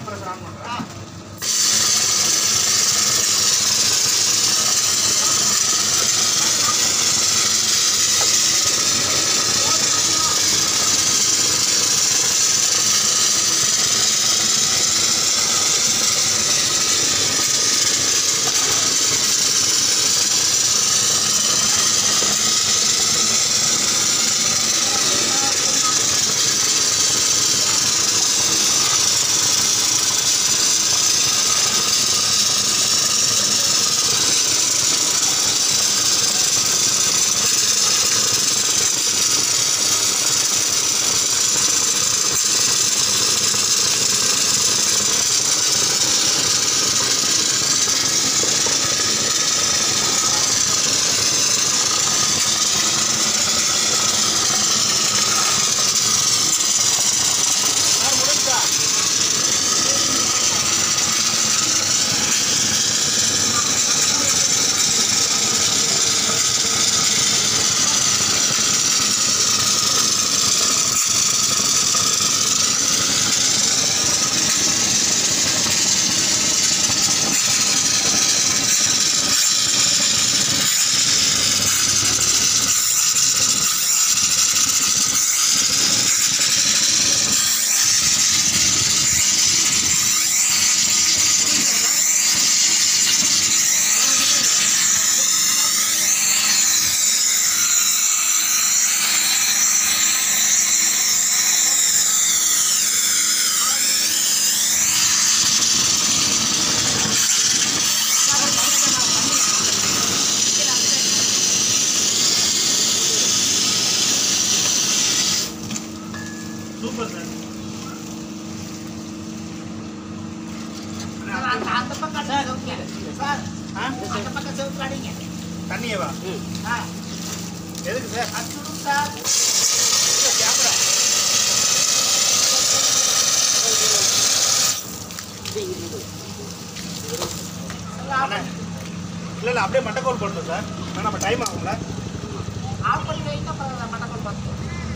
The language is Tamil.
கம்ப்ரஸர் ஆன் பண்ணுறேன் சார் முடிஞ்சா சூப்பர் சார் அந்த அந்த பக்கம் சவுக்கு. சார் ஆ அந்த பக்கம் சவுக்கு அடிங்க தண்ணியவா ஆ எதுக்கு சார் அது விடுங்க சார் இல்ல, கேமரா அண்ணே இல்லை இல்லை அப்படியே மட்டக்கோல் போட்டோம் சார் ஆனால் நம்ம டைம் ஆகும்ல ஆஃப் பண்ணி வைங்க அப்புறம் மட்டக்கோல் பார்த்து